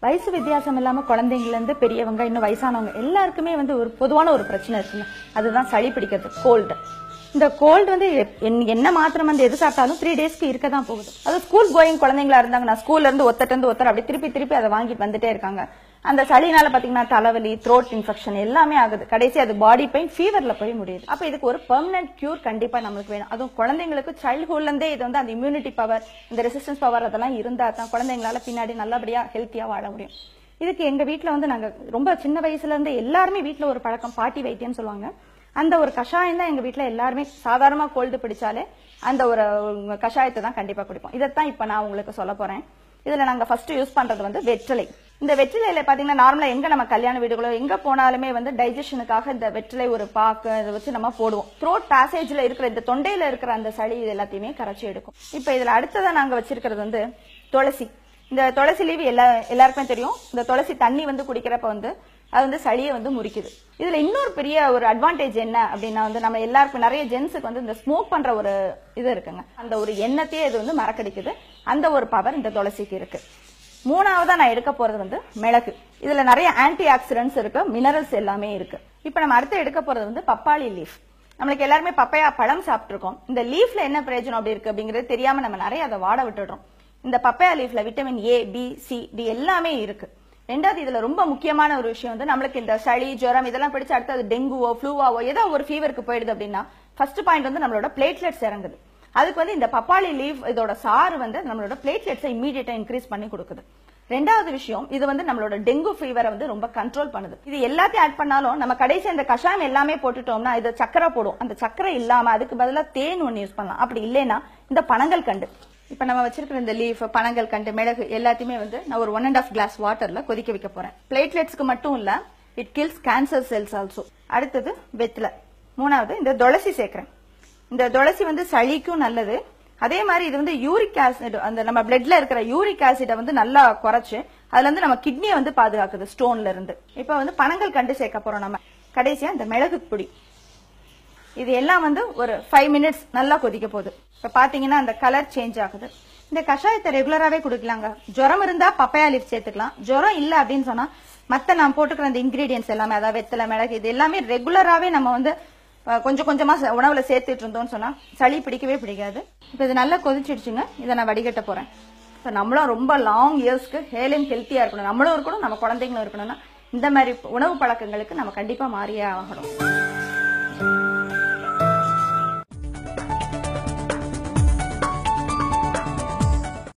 வயசு வித்தியாசம் இல்லாம குழந்தைங்கள்ல இருந்து பெரியவங்க இன்னும் வயசானவங்க எல்லாருக்குமே வந்து ஒரு பொதுவான ஒரு பிரச்சனை இருக்குங்க அதுதான் சளி பிடிக்கிறது கோல்டு இந்த கோல்டு வந்து என்- என்ன மாத்திரம் வந்து எது சாப்பிட்டாலும் த்ரீ டேஸ்க்கு இருக்க தான் போகுது அது ஸ்கூல் கோயிங் குழந்தைங்களா இருந்தாங்க நான் ஸ்கூல்ல இருந்து ஒத்தட்டு இருந்து ஒத்தர் அப்படி திருப்பி திருப்பி அதை வாங்கிட்டு வந்துட்டே இருக்காங்க அந்த சளினால பாத்தீங்கன்னா தலைவலி த்ரோட் இன்ஃபெக்ஷன் எல்லாமே ஆகுது கடைசி அது பாடி பெயின் ஃபீவர்ல போய் முடியுது அப்ப இதுக்கு ஒரு பெர்மனன்ட் கியூர் கண்டிப்பா நம்மளுக்கு வேணும் அதுவும் குழந்தைங்களுக்கு சைல்ட்ஹுட்ல இருந்தே இது வந்து அந்த இம்யூனிட்டி பவர் இந்த ரெசிஸ்டன்ஸ் பவர் அதெல்லாம் இருந்தா தான் குழந்தைங்களால பின்னாடி நல்லபடியா ஹெல்த்தியா வாழ முடியும் இதுக்கு எங்க வீட்ல வந்து நாங்க ரொம்ப சின்ன வயசுல இருந்து எல்லாருமே வீட்ல ஒரு பழக்கம் பாட்டி வைத்தியம்னு சொல்லுவாங்க அந்த ஒரு கஷாயம் தான் எங்க வீட்ல எல்லாருமே சாதாரணமா கோல்டு பிடிச்சாலே அந்த ஒரு கஷாயத்தை தான் கண்டிப்பா குடிப்போம் இதைத்தான் இப்ப நான் உங்களுக்கு சொல்ல போறேன் இதுல நாங்க ஃபர்ஸ்ட் யூஸ் பண்றது வந்து வெற்றிலை இந்த வெற்றிலையில பாத்தீங்கன்னா நார்மலா எங்க நம்ம கல்யாண வீடுகளோ எங்க போனாலுமே வந்து டைஜஷனுக்காக இந்த வெற்றிலை ஒரு பாக்கு இதை வச்சு நம்ம போடுவோம் த்ரோட் பேசேஜ்ல இருக்கிற இந்த தொண்டையில இருக்கிற அந்த சளி இது எல்லாத்தையுமே கரைச்சி எடுக்கும் இப்ப இதுல அடுத்ததா நாங்க வச்சிருக்கிறது வந்து துளசி இந்த துளசி லீவ் எல்லா எல்லாருக்குமே தெரியும் இந்த துளசி தண்ணி வந்து குடிக்கிறப்ப வந்து அது வந்து சளியை வந்து முறிக்குது இதுல இன்னொரு பெரிய ஒரு அட்வான்டேஜ் என்ன அப்படின்னா வந்து நம்ம எல்லாருக்கும் நிறைய ஜென்ஸுக்கு வந்து இந்த ஸ்மோக் பண்ற ஒரு இது இருக்குங்க அந்த ஒரு எண்ணத்தையே இது வந்து மறக்கடிக்குது அந்த ஒரு பவர் இந்த துளசிக்கு இருக்கு மூணாவதா நான் எடுக்க போறது வந்து மிளகு இதுல நிறைய ஆன்டி ஆக்சிடென்ட்ஸ் இருக்கு மினரல்ஸ் எல்லாமே இருக்கு இப்ப நம்ம அடுத்து எடுக்க போறது வந்து பப்பாளி லீஃப் நம்மளுக்கு எல்லாருமே பப்பையா பழம் சாப்பிட்டுருக்கோம் இந்த லீஃப்ல என்ன பிரயோஜனம் அப்படி இருக்கு அப்படிங்கிறது தெரியாம நம்ம நிறைய அதை வாட விட்டுடுறோம் இந்த பப்பையா லீஃப்ல vitamin A B C D எல்லாமே இருக்கு ரெண்டாவது இதுல ரொம்ப முக்கியமான ஒரு விஷயம் வந்து நம்மளுக்கு இந்த சளி ஜுரம் இதெல்லாம் பிடிச்சு அடுத்தது டெங்குவோ ஃப்ளூவாவோ ஏதோ ஒரு ஃபீவருக்கு போயிடுது அப்படின்னா ஃபர்ஸ்ட் பாயிண்ட் வந்து நம்மளோட பிளேட்லெட்ஸ் இறங்குது அதுக்கு வந்து இந்த பப்பாளி லீவ் இதோட சாறு வந்து நம்மளோட பிளேட்லெட்ஸை இமீடியட்டா இன்க்ரீஸ் பண்ணி கொடுக்குது ரெண்டாவது விஷயம் இது வந்து நம்மளோட டெங்கு ஃபீவரை வந்து ரொம்ப கண்ட்ரோல் பண்ணுது இது எல்லாத்தையும் ஆட் பண்ணாலும் நம்ம கடைசி அந்த கஷாயம் எல்லாமே போட்டுட்டோம்னா இது சக்கரை போடும் அந்த சக்கரை இல்லாம அதுக்கு பதிலா தேன் ஒன்று யூஸ் பண்ணலாம் அப்படி இல்லைன்னா இந்த பனங்கள் கண்டு இப்ப நம்ம வச்சிருக்கிற இந்த லீஃப் பனங்கள் கண்டு மிளகு எல்லாத்தையுமே வந்து நான் ஒரு ஒன் அண்ட் ஆஃப் கிளாஸ் வாட்டர்ல கொதிக்க வைக்க போறேன் பிளேட்லெட்ஸ்க்கு மட்டும் இல்ல it kills cancer cells also அடுத்தது வெத்தில மூணாவது இந்த துளசி சேர்க்கிறேன் இந்த துளசி வந்து சளிக்கும் நல்லது அதே மாதிரி இது வந்து யூரிக் ஆசிட் அந்த நம்ம பிளட்ல இருக்கிற யூரிக் ஆசிட வந்து நல்லா குறைச்சு அதுல இருந்து நம்ம கிட்னியை வந்து பாதுகாக்குது ஸ்டோன்ல இருந்து இப்ப வந்து பனங்கள் கண்டு சேர்க்க போறோம் நம்ம கடைசியா இந்த மிளகு பொடி இது எல்லாம் வந்து ஒரு ஃபைவ் மினிட்ஸ் நல்லா கொதிக்க போகுது இப்ப பாத்தீங்கன்னா அந்த கலர் சேஞ்ச் ஆகுது இந்த கஷாயத்தை ரெகுலராவே குடிக்கலாங்க ஜுரம் இருந்தா பப்பையா லீஃப் சேர்த்துக்கலாம் ஜுரம் இல்ல அப்படின்னு சொன்னா மத்த நான் போட்டுக்கிற அந்த இன்கிரீடியன்ஸ் எல்லாமே அதாவது வெத்தலை மிளகு இது எல்லாமே ரெகுலராவே நம்ம வந்து அஹ், கொஞ்சம் கொஞ்சமா ச- உணவுல சேர்த்துட்டு இருந்தோம்னு சொன்னா சளி பிடிக்கவே பிடிக்காது இப்ப இது நல்லா கொதிச்சிடுச்சுங்க இதை நான் வடிகட்ட போறேன் So, நம்மளும் ரொம்ப லாங் இயர்ஸ்க்கு ஹேலும் ஹெல்த்தியா இருக்கணும் நம்மளும் இருக்கணும் நம்ம குழந்தைங்களும் இருக்கணும்னா இந்த மாதிரி உணவு பழக்கங்களுக்கு நம்ம கண்டிப்பா மாறியே ஆகணும்